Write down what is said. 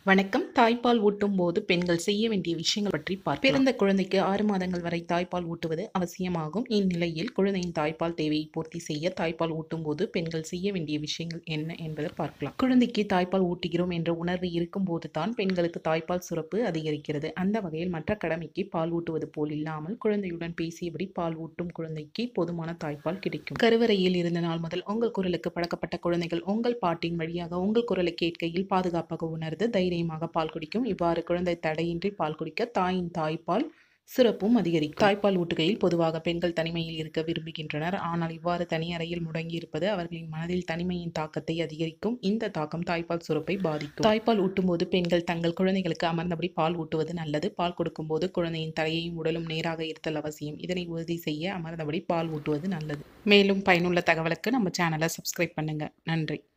வணக்கம் தாய்ப்பால் ஊட்டும் போது பெண்கள் செய்ய வேண்டிய விஷயங்கள் பற்றி பார்ப்போம் பிறந்த குழந்தைக்கு ஆறு மாதங்கள் வரை தாய்ப்பால் ஊட்டுவது அவசியமாகும் இந்நிலையில் குழந்தையின் தாய்ப்பால் தேவையை பூர்த்தி செய்ய தாய்ப்பால் ஊட்டும் போது பெண்கள் செய்ய வேண்டிய விஷயங்கள் என்ன என்பதை பார்க்கலாம் குழந்தைக்கு தாய்ப்பால் ஊட்டுகிறோம் என்ற உணர்வு இருக்கும் போது தான் பெண்களுக்கு தாய்ப்பால் சுரப்பு அதிகரிக்கிறது அந்த வகையில் மற்ற கடமைக்கு பால் ஊட்டுவது போல் இல்லாமல் குழந்தையுடன் பேசியபடி பால் ஊட்டும் குழந்தைக்கு போதுமான தாய்ப்பால் கிடைக்கும் கருவறையில் இருந்த நாள் முதல் உங்கள் குரலுக்கு பழக்கப்பட்ட குழந்தைகள் உங்கள் பாட்டின் வழியாக உங்கள் குரலை கேட்கையில் பாதுகாப்பாக உணர்ந்து தைரியமாக பால் குடிக்கும் இவ்வாறு குழந்தை தடையின்றி பால் குடிக்க தாயின் தாய்ப்பால் சிறப்பும் அதிகரிக்கும் தாய்ப்பால் ஊட்டுகையில் பொதுவாக பெண்கள் தனிமையில் இருக்க விரும்புகின்றனர் ஆனால் இவ்வாறு தனி அறையில் முடங்கி இருப்பது அவர்களின் மனதில் தனிமையின் தாக்கத்தை அதிகரிக்கும் இந்த தாக்கம் தாய்ப்பால் சுரப்பை பாதிக்கும் தாய்ப்பால் ஊட்டும்போது பெண்கள் தங்கள் குழந்தைகளுக்கு அமர்ந்தபடி பால் ஊட்டுவது நல்லது பால் கொடுக்கும்போது குழந்தையின் தலையையும் உடலும் நேராக இருத்தல் அவசியம் இதனை உறுதி செய்ய அமர்ந்தபடி பால் ஊட்டுவது நல்லது மேலும் பயனுள்ள தகவலுக்கு நம்ம சேனலை சப்ஸ்கிரைப் பண்ணுங்க நன்றி